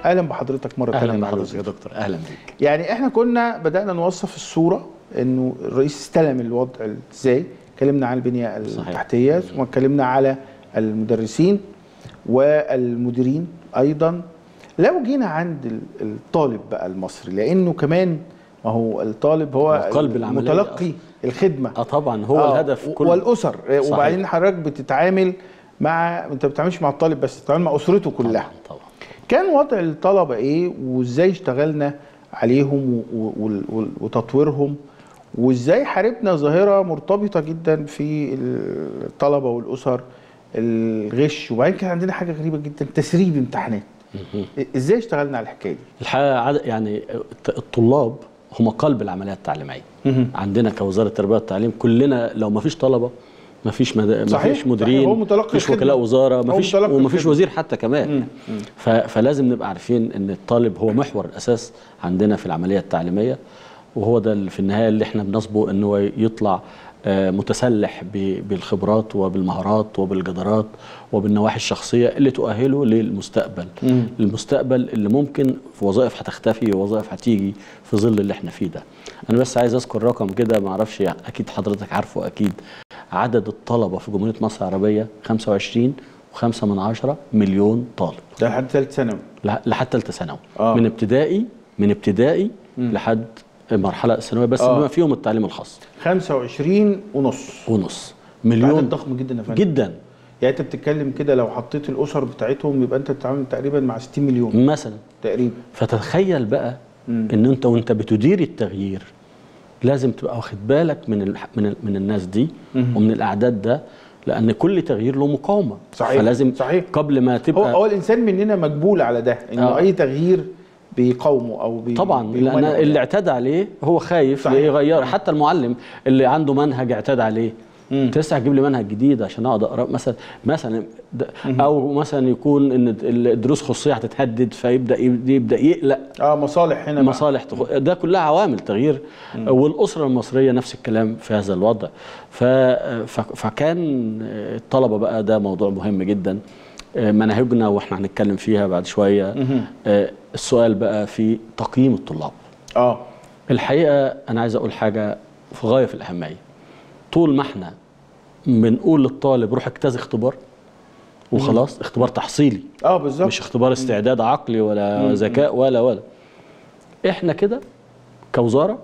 اهلا بحضرتك مره اهلا ثانيه بحضرتك يا دكتور اهلا بيك يعني احنا كنا بدانا نوصف الصوره انه الرئيس استلم الوضع ازاي اتكلمنا عن البنيه صحيح. التحتيه ثم اتكلمنا على المدرسين والمديرين ايضا لو جينا عند ال- الطالب بقى المصري لانه كمان ما هو الطالب هو هو قلب العملية متلقي الخدمه اه طبعا هو آه، الهدف و- كل والاسر صحيح. وبعدين حضرتك بتتعامل مع انت ما بتتعاملش مع الطالب بس بتتعامل مع اسرته كلها طبعا طبعا كان وضع الطلبة ايه وازاي اشتغلنا عليهم و- و- وال- وتطويرهم وازاي حاربنا ظاهرة مرتبطة جدا في الطلبة والأسر الغش وبعدين كان عندنا حاجة غريبة جدا تسريب امتحانات ازاي اشتغلنا على الحكاية دي؟ الحقيقه عد- يعني الط- الطلاب هم قلب العمليه التعليميه عندنا كوزاره التربيه والتعليم كلنا لو ما فيش طلبه ما فيش مد... ما صحيح، فيش مديرين صحيح، هو متلقي ما فيش الخدمة. وكلاء وزاره ما هو فيش متلقي وما فيش الخدمة. وزير حتى كمان ف... فلازم نبقى عارفين ان الطالب هو محور الاساس عندنا في العمليه التعليميه وهو ده اللي في النهايه اللي احنا بنصبه ان هو يطلع آه، متسلح ب- بالخبرات وبالمهارات وبالجدارات وبالنواحي الشخصيه اللي تؤهله للمستقبل المستقبل اللي ممكن في وظائف هتختفي ووظائف هتيجي في ظل اللي احنا فيه ده انا بس عايز اذكر رقم كده ما اعرفش اكيد حضرتك عارفه اكيد عدد الطلبه في جمهوريه مصر العربيه 25 و5 من عشرة مليون طالب ده لحد ثالث ثانوي لح- لحد ثالثه ثانوي آه. من ابتدائي من ابتدائي لحد المرحله الثانويه بس آه. بما فيهم التعليم الخاص 25 ونص ونص عدد مليون ضخم جدا يا فندم جدا يعني انت بتتكلم كده لو حطيت الاسر بتاعتهم يبقى انت بتتعامل تقريبا مع 60 مليون مثلا تقريبا فتتخيل بقى ان انت وانت بتدير التغيير لازم تبقى واخد بالك من ال من ال من الناس دي ومن الاعداد ده لان كل تغيير له مقاومه صحيح، فلازم صحيح. قبل ما هو تبقى هو الانسان مننا مجبول على ده انه آه. اي تغيير بيقاومه او بي طبعا بيمنعه لان يعني. اللي اعتاد عليه هو خايف صحيح. يغير حتى المعلم اللي عنده منهج اعتاد عليه انت لسه هتجيب لي منهج جديد عشان اقعد اقرا مثلا مثلا د- او مثلا يكون ان الدروس خصوصيه هتتهدد فيبدا يبدا يقلق اه مصالح هنا بقى. مصالح تخ... ده كلها عوامل تغيير والاسره المصريه نفس الكلام في هذا الوضع ف... ف... فكان الطلبه بقى ده موضوع مهم جدا مناهجنا واحنا هنتكلم فيها بعد شويه آه، السؤال بقى في تقييم الطلاب اه الحقيقه انا عايز اقول حاجه في غايه في الاهميه طول ما احنا بنقول للطالب روح اجتاز اختبار وخلاص اختبار تحصيلي اه بالظبط مش اختبار استعداد عقلي ولا ذكاء ولا ولا احنا كده كوزاره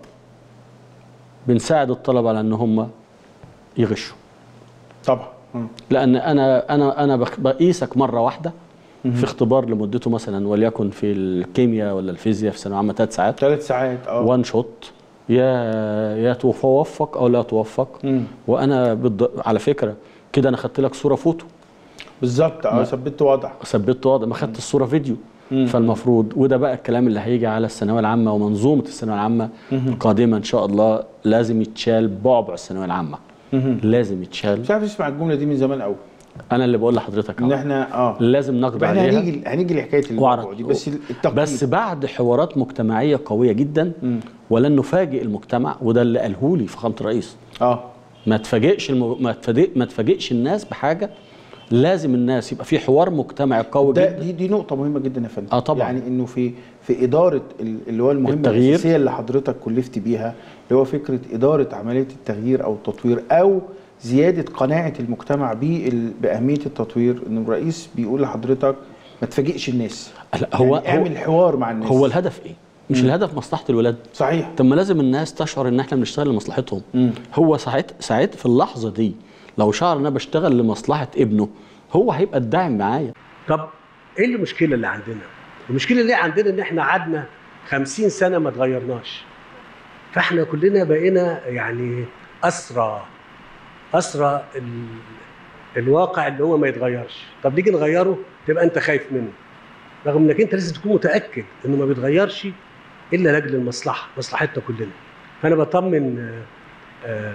بنساعد الطلبه على ان هم يغشوا طبعا مم. لان انا انا انا بخ- بقيسك مره واحده في اختبار لمدته مثلا وليكن في الكيمياء ولا الفيزياء في ثانويه عامه ثلاث ساعات ثلاث ساعات اه وان شوت يا يا توفق او لا توفق مم. وانا بالض... على فكره كده انا خدت لك صوره فوتو بالظبط اه ثبت وضع ثبت وضع ما خدت الصوره فيديو فالمفروض وده بقى الكلام اللي هيجي على الثانويه العامه ومنظومه الثانويه العامه القادمه ان شاء الله لازم يتشال بعبع الثانويه العامه لازم يتشال مش عارف اسمع الجمله دي من زمان قوي انا اللي بقول لحضرتك ان أهو. احنا اه لازم نقضي يبقى احنا عليها هنيجي هنيجي لحكايه وأعرف. الموضوع دي بس التقييم بس بعد حوارات مجتمعيه قويه جدا ولن نفاجئ المجتمع وده اللي قاله لي فخامه الرئيس اه ما تفاجئش المو... ما تفاجئ ما تفاجئش الناس بحاجه لازم الناس يبقى في حوار مجتمعي قوي ده جدا دي دي نقطة مهمة جدا يا فندم آه طبعاً. يعني انه في في إدارة ال- اللي هو المهمة التغيير. الأساسية اللي حضرتك كلفت بيها اللي هو فكرة إدارة عملية التغيير أو التطوير أو زيادة قناعة المجتمع بال- بأهمية التطوير إن الرئيس بيقول لحضرتك ما تفاجئش الناس لا، هو يعني اعمل حوار مع الناس هو الهدف ايه؟ مش الهدف مصلحه الولاد صحيح طب ما لازم الناس تشعر ان احنا بنشتغل لمصلحتهم مم. هو ساعت ساعت في اللحظه دي لو شعر ان انا بشتغل لمصلحه ابنه هو هيبقى الداعم معايا طب ايه المشكله اللي عندنا؟ المشكله اللي عندنا ان احنا قعدنا 50 سنه ما اتغيرناش. فاحنا كلنا بقينا يعني اسرى اسرى ال... الواقع اللي هو ما يتغيرش. طب نيجي نغيره تبقى انت خايف منه. رغم انك انت لازم تكون متاكد انه ما بيتغيرش الا لاجل المصلحه، مصلحتنا كلنا. فانا بطمن آه، آه،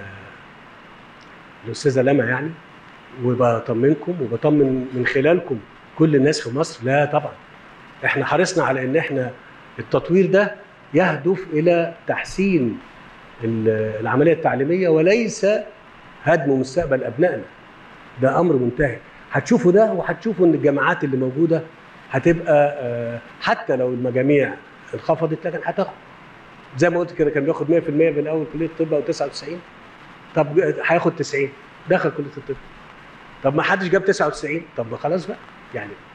الاستاذه لما يعني وبطمنكم وبطمن من خلالكم كل الناس في مصر لا طبعا احنا حرصنا على ان احنا التطوير ده يهدف الى تحسين ال- العمليه التعليميه وليس هدم مستقبل ابنائنا ده امر منتهي هتشوفوا ده وهتشوفوا ان الجامعات اللي موجوده هتبقى آه، حتى لو المجاميع انخفضت لكن هتاخد زي ما قلت كده كان بياخد 100% من اول كليه الطب او 99 طب هياخد 90 دخل كليه الطب طب ما حدش جاب 99 طب ما خلاص بقى يعني